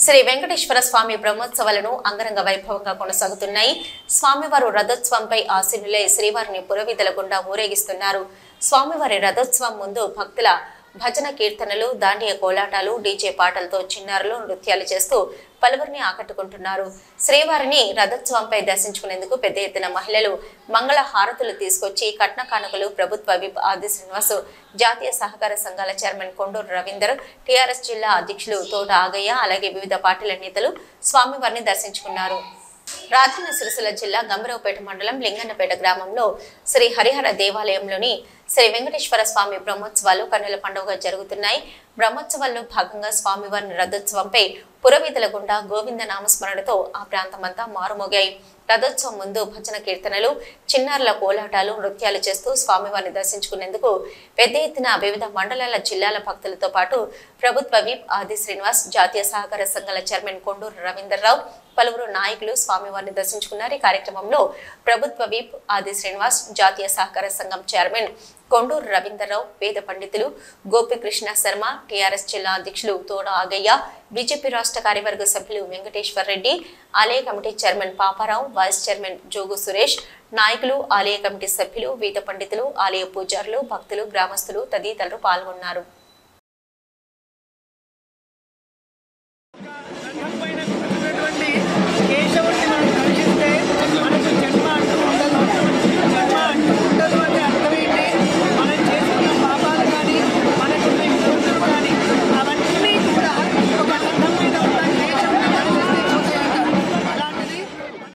శ్రీ వెంకటేశ్వర స్వామి బ్రహ్మోత్సవాలను అంగరంగ వైభవంగా కొనసాగుతున్నాయి స్వామివారు రథోత్సవంపై ఆశీనులై శ్రీవారిని పురవీధుల గుండా ఊరేగిస్తున్నారు స్వామివారి రథోత్సవం ముందు భక్తుల భజన కీర్తనలు దాండియ కోలాటాలు డీజే పాటలతో చిన్నారులు నృత్యాలు చేస్తూ పలువురిని ఆకట్టుకుంటున్నారు శ్రీవారిని రథోత్సవంపై దర్శించుకునేందుకు పెద్ద ఎత్తున మహిళలు మంగళ హారతులు తీసుకొచ్చి కట్న కానుకలు ప్రభుత్వ విప్ ఆది శ్రీనివాసు జాతీయ సహకార సంఘాల చైర్మన్ కొండూరు రవీందర్ టీఆర్ఎస్ జిల్లా అధ్యక్షులు తోట ఆగయ్య అలాగే వివిధ పార్టీల నేతలు స్వామివారిని దర్శించుకున్నారు రాజన్న సిరిసిల్ల జిల్లా గంభీరవపేట మండలం లింగన్నపేట గ్రామంలో శ్రీ హరిహర దేవాలయంలోని శ్రీ వెంకటేశ్వర స్వామి బ్రహ్మోత్సవాలు కన్నుల పండుగ జరుగుతున్నాయి బ్రహ్మోత్సవాల్లో భాగంగా స్వామివారిని రథోత్సవంపై పురవీధుల గుండా గోవింద నామస్మరణతో ఆ ప్రాంతమంతా మారుమోగాయి రథోత్సవం ముందు భజన కీర్తనలు చిన్నారుల కోలాటాలు నృత్యాలు చేస్తూ స్వామివారిని దర్శించుకునేందుకు పెద్ద ఎత్తున వివిధ మండలాల జిల్లాల భక్తులతో పాటు ప్రభుత్వ విప్ ఆది శ్రీనివాస్ జాతీయ సహకార సంఘాల చైర్మన్ కొండూరు రవీందర్రావు పలువురు నాయకులు స్వామివారిని దర్శించుకున్నారు ఈ కార్యక్రమంలో ప్రభుత్వ విప్ ఆది శ్రీనివాస్ జాతీయ సహకార సంఘం చైర్మన్ కొండూరు రవీందర్రావు వేద పండితులు గోపికృష్ణ శర్మ టీఆర్ఎస్ జిల్లా అధ్యక్షులు తోడ ఆగయ్య బీజేపీ రాష్ట్ర కార్యవర్గ సభ్యులు వెంకటేశ్వర్ రెడ్డి ఆలయ committee chairman Paparao vice chairman Jogu Suresh నాయకులు ఆలయ కమిటీ సభ్యులు వేద పండితులు ఆలయ పూజారులు భక్తులు గ్రామస్తులు తదితరులు పాల్గొన్నారు